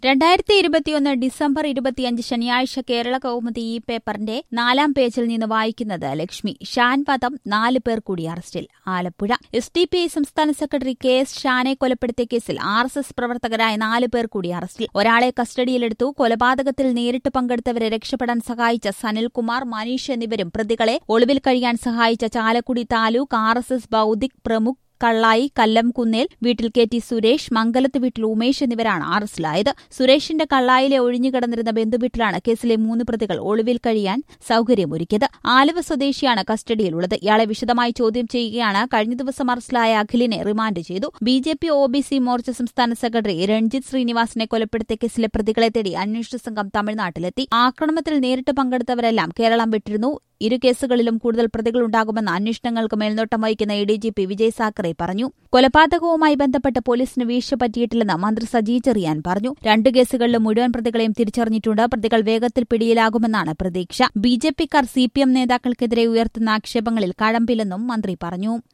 രണ്ടായിരത്തി ഇരുപത്തിയൊന്ന് ഡിസംബർ ഇരുപത്തിയഞ്ച് ശനിയാഴ്ച കേരള കൗമുദി ഈ പേപ്പറിന്റെ നാലാം പേജിൽ നിന്ന് വായിക്കുന്നത് ലക്ഷ്മി ഷാൻ വധം നാല് പേർ കൂടി അറസ്റ്റിൽ Alappuzha S D P I സംസ്ഥാന സെക്രട്ടറി കെ എസ് ഷാനെ കൊലപ്പെടുത്തിയ കേസിൽ ആർ എസ് എസ് പ്രവർത്തകരായ നാല് പേർ കൂടി അറസ്റ്റിൽ ഒരാളെ കസ്റ്റഡിയിലെടുത്തു കൊലപാതകത്തിൽ നേരിട്ട് പങ്കെടുത്തവരെ രക്ഷപ്പെടാൻ സഹായിച്ച സനിൽകുമാർ മനീഷ് എന്നിവരും പ്രതികളെ ഒളിവിൽ കഴിയാൻ സഹായിച്ച Chalakudy taluk R S S Baudhik Pramukh Kallayi Kallamkunnel വീട്ടിൽ കെ ടി സുരേഷ് മംഗലത്ത് വീട്ടിൽ ഉമേഷ് എന്നിവരാണ് അറസ്റ്റിലായത് സുരേഷിന്റെ കള്ളായിലെ ഒഴിഞ്ഞുകിടന്നിരുന്ന ബന്ധുവീട്ടിലാണ് കേസിലെ മൂന്ന് പ്രതികൾ ഒളിവിൽ കഴിയാൻ സൌകര്യമൊരുക്കിയത് ആലുവ സ്വദേശിയാണ് കസ്റ്റഡിയിലുള്ളത് ഇയാളെ വിശദമായി ചോദ്യം ചെയ്യുകയാണ് കഴിഞ്ഞ ദിവസം അറസ്റ്റിലായ അഖിലിനെ റിമാൻഡ് ചെയ്തു B J P O B C Morcha സംസ്ഥാന സെക്രട്ടറി രഞ്ജിത്ത് ശ്രീനിവാസിനെ കൊലപ്പെടുത്തിയ കേസിലെ പ്രതികളെ തേടി അന്വേഷണ സംഘം തമിഴ്നാട്ടിലെത്തി ആക്രമണത്തിൽ നേരിട്ട് പങ്കെടുത്തവരെല്ലാം കേരളം വിട്ടിരുന്നു ഇരു കേസുകളിലും കൂടുതൽ പ്രതികളുണ്ടാകുമെന്ന് അന്വേഷണങ്ങൾക്ക് മേൽനോട്ടം വഹിക്കുന്ന A D G P Vijay Sakhare പറഞ്ഞു കൊലപാതകവുമായി ബന്ധപ്പെട്ട് പോലീസിന് വീഴ്ച പറ്റിയിട്ടില്ലെന്ന് മന്ത്രി സജി ചെറിയാൻ പറഞ്ഞു രണ്ട് കേസുകളിലും മുഴുവൻ പ്രതികളെയും തിരിച്ചറിഞ്ഞിട്ടുണ്ട് പ്രതികൾ വേഗത്തിൽ പിടിയിലാകുമെന്നാണ് പ്രതീക്ഷ ബി ജെ പിക്കാർ സി പി എം നേതാക്കൾക്കെതിരെ ഉയർത്തുന്ന ആക്ഷേപങ്ങളിൽ കഴമ്പില്ലെന്നും മന്ത്രി പറഞ്ഞു